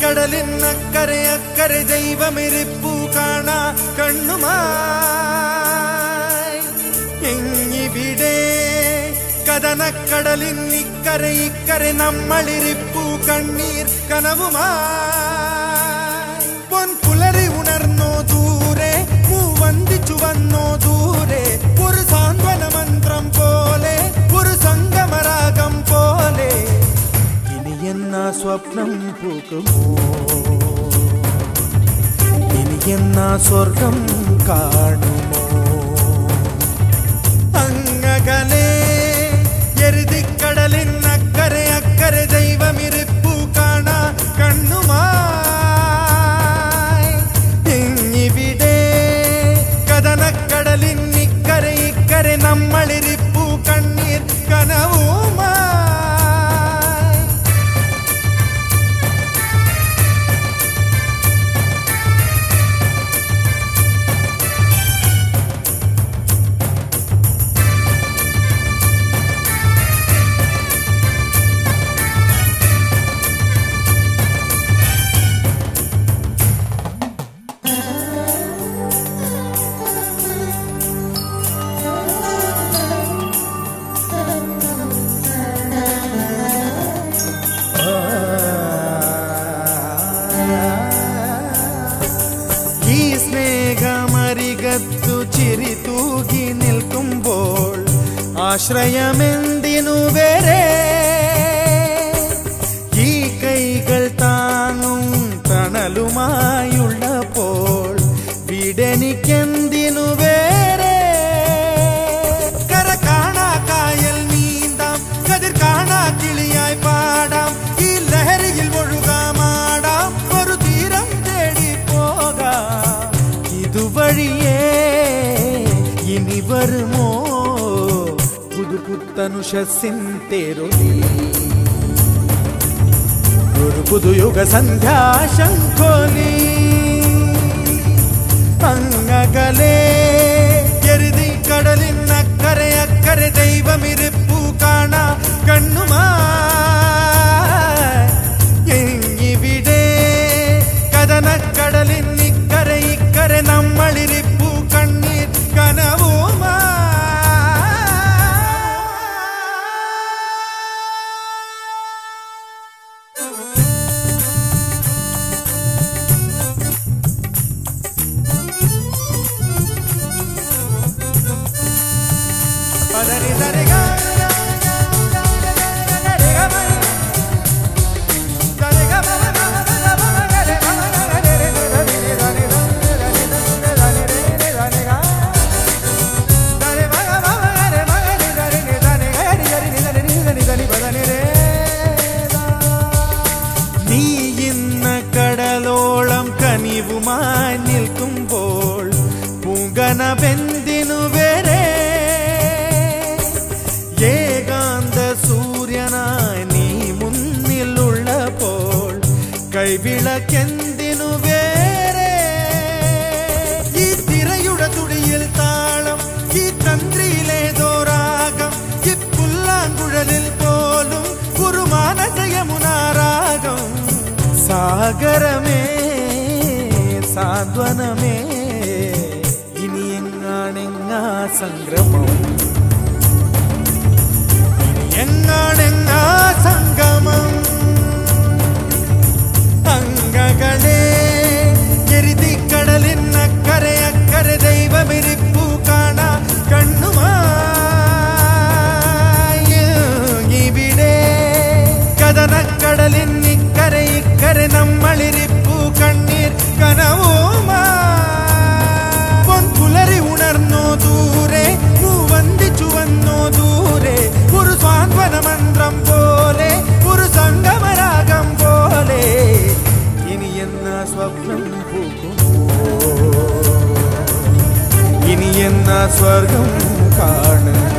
കടലിനക്കരെ അക്കരെ ദൈവമിരിപ്പു കാണാ കണ്ണുമായി എങ്ങിവിടെ കഥനക്കടലിൻ ഇക്കരെ ഇക്കരെ നമ്മളിരിപ്പു കണ്ണീർ കനവുമായി പൊൻപുലരി ഉണർന്നോ ദൂരെ മൂവന്തിച്ചു വന്നോ ദൂരെ ഒരു സാന്ത്വന മന്ത്രം പോലെ ഒരു സംഗമരാഗം പോലെ ഇനി എന്നാ സ്വപ്നം പൂക്കുമോ ഇനി എന്നാ സ്വർഗം കാണുമോ അങ്ങകലെ എരുതിക്കടലിൻ അക്കരെ അക്കരെ ദൈവമിരിപ്പു കാണാ കണ്ണുമായി ഇങ്ങിവിടെ കഥനക്കടലിൻ ഇക്കരെ ഇക്കരെ നമ്മളിരിപ്പു കണ്ണീർ കനവുമായി ഈ സ്നേഹമരികത്തു ചിരി തൂകി നിൽക്കുമ്പോൾ ആശ്രയമെന്തിനു വരെ ഈ കൈകൾ താങ്ങും തണലുമായുള്ളപ്പോൾ വീടെനിക്കെന്തിനു വേറെ കര കാണാ കായൽ നീന്താം കതിർ കാണാ കിളിയായി പാടാം ഈ ലഹരിയിൽ ഒഴുകാമാടാം ഒരു തീരം തേടി പോകാം ഇതുവഴിയേ ഇനി വരുമോ പുതു പുത്തനുഷസിൻ തേരൊലി ഒരു പുതുയുഗ സന്ധ്യാശംഖോലി അങ്ങകലെ എരുതി കടലിൻ അക്കരെ അക്കരെ ദൈവമിരിപ്പു കാണാ കണ്ണുമായി എങ്ങിവിടെ കഥനക്കടലിൻ ഇക്കരെ ഇക്കരെ നമ്മളിരിപ്പു കണ്ണീർ കനവുമായി പദരി ദരി ഗ ദരി ഗ മ ദരി ഗ മ ഗ മ ഗ മ ഗ രെ മ ഗ ഗ രെ രെ ദരി രെ ദരി ര ദരി ര ദരി രെ ദരി ഗ ദരി മ ഗ മ ഗ രെ മ ഗ രെ ദരി രെ ദരി ഗ രി ദരി രി ദരി രി ദരി ദരി പ ദരി രേ നീ ഇന്ന് കടലോളം കനിവുമായി നിൽക്കുമ്പോൾ പൂങ്കനബെന്തിനു വരെ ഏകാന്ത സൂര്യനായി നീ മുന്നിലുള്ളപ്പോൾ കൈവിളക്കെന്തിനു വേറെ ഈ തിരയുടെ തുടിയിൽ താളം ഈ തന്ത്രിയിലേതോ രാഗം ഈ പുല്ലാങ്കുഴലിൽ പോലും കുറുമാനജയമുനാരാഗം സാഗരമേ സാന്ത്വനമേ ഇനി എങ്ങാണെങ്ങാ സംക്രമം ഇനി എങ്ങാണെങ്ങാ സംഗമം അങ്കകളെ എരുതിക്കടലിൻ അക്കരെ അക്കരെ ദൈവമിരിപ്പു കാണാ കണ്ണുമായി ഇവിടെ കഥനക്കടലിൻ ഇക്കരെ ഇക്കരെ നമ്മളിരിപ്പു കണ്ണീർ കനവുമായി പൊൻപുലരി ഉണർന്നോ ദൂരെ മൂവന്തിച്ചു വന്നോ ദൂരെ ഒരു സ്വാന്തന മന്ത്രം പോലെ ഒരു സംഗമരാഗം പോലെ ഇനി എന്ന സ്വപ്നം പൂക്കുമോ ഇനി എന്ന സ്വർഗം കാണുമോ